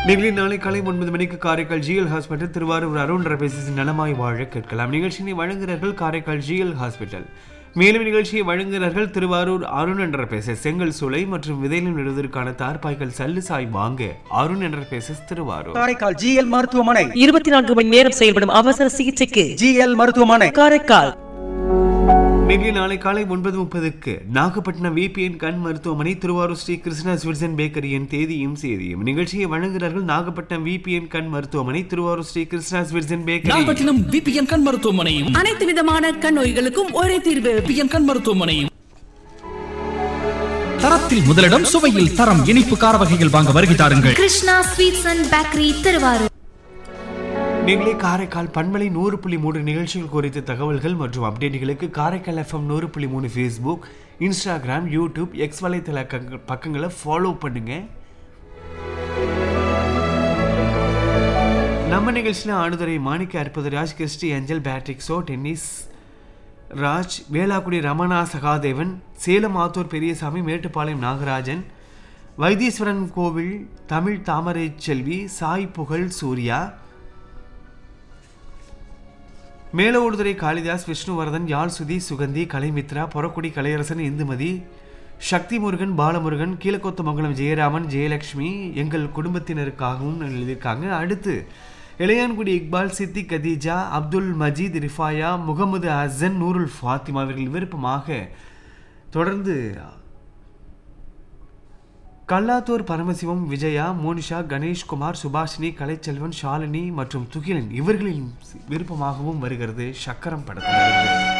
நிகழ்ச்சி நாளை காலை ஒன்பது மணிக்கு காரைக்கால் ஜிஎல் ஹாஸ்பிட்டல் திருவாரூர் அருண் ரபேசிஸ் நலமாய் வாழ கேட்கலாம் நிகழ்ச்சியை வழங்குகிறார்கள் காரைக்கால் ஜிஎல் ஹாஸ்பிட்டல் மேலும் நிகழ்ச்சியை வழங்குகிறார்கள் திருவாரூர் அருண் என்ற பேசஸ் செங்கல் சூளை மற்றும் விதையிலும் நடுவதற்கான தார்பாய்கள் சல்லுசாய் வாங்க அருண் என்ற பேசஸ் திருவாரூர் காரைக்கால் ஜிஎல் மருத்துவமனை இருபத்தி நான்கு மணி நேரம் செயல்படும் அவசர சிகிச்சைக்கு ஜிஎல் மருத்துவமனை காரைக்கால் நிகழ்ச்சி நாளை காலை ஒன்பது முப்பதுக்கு நாகப்பட்டினம் விபிஎன் கண் மருத்துவமனை திருவாரூர் ஸ்ரீ கிருஷ்ணா ஸ்விட்சன் பேக்கரியின் தேதியும் செய்தியும் நிகழ்ச்சியை வழங்குகிறார்கள் நாகப்பட்டினம் விபிஎன் கண் மருத்துவமனை Thiruvarur Shri Krishna sweets and bakery Nagapattinam VPN கண் மருத்துவமனையும் அனைத்து விதமான கண் நோய்களுக்கும் ஒரே தீர்வு விபிஎன் கண் மருத்துவமனையும் தரத்தில் முதலிடம் சுவையில் தரம் இனிப்பு கார வகைகள் வாங்க வருகை தாருங்கள் Krishna sweets and bakery Thiruvarur நீங்களே காரைக்கால் பண்பலை நூறு புள்ளி மூன்று நிகழ்ச்சிகள் குறித்த தகவல்கள் மற்றும் அப்டேட்டுகளுக்கு காரைக்கால் எஃப்எம் நூறு புள்ளி மூணு ஃபேஸ்புக் இன்ஸ்டாகிராம் யூடியூப் எக்ஸ் வலைத்தள கங்க- பக்கங்களை ஃபாலோ பண்ணுங்க நம்ம நிகழ்ச்சியில் ஆணுதுரை மாணிக்க அற்புத ராஜ் கிறிஸ்டி அஞ்சல் பேட்ரிக்ஸோ டென்னிஸ் ராஜ் வேளாக்குடி ரமணா சகாதேவன் சேலம் ஆத்தூர் பெரியசாமி மேட்டுப்பாளையம் நாகராஜன் வைத்தீஸ்வரன் கோவில் தமிழ் தாமரை செல்வி சாய் புகழ் சூர்யா மேலோடுதுறை காளிதாஸ் விஷ்ணுவர்தன் யாழ் சுதி சுகந்தி கலைமித்ரா பொறக்குடி கலையரசன் இந்துமதி சக்தி முருகன் பாலமுருகன் கீழக்கொத்தமங்கலம் ஜெயராமன் ஜெயலட்சுமி எங்கள் குடும்பத்தினருக்காகவும் எழுதியிருக்காங்க அடுத்து இளையான்குடி இக்பால் சித்தி கதீஜா அப்துல் மஜீத் ரிஃபாயா முகமது ஹசன் நூருல் ஃபாத்திமா இவர்கள் விருப்பமாக தொடர்ந்து கல்லாத்தூர் பரமசிவம் விஜயா மோனிஷா கணேஷ்குமார் சுபாஷினி கலைச்செல்வன் ஷாலினி மற்றும் துகிலன் இவர்களின் விருப்பமாகவும் வருகிறது சக்கரம் படத்திலிருந்து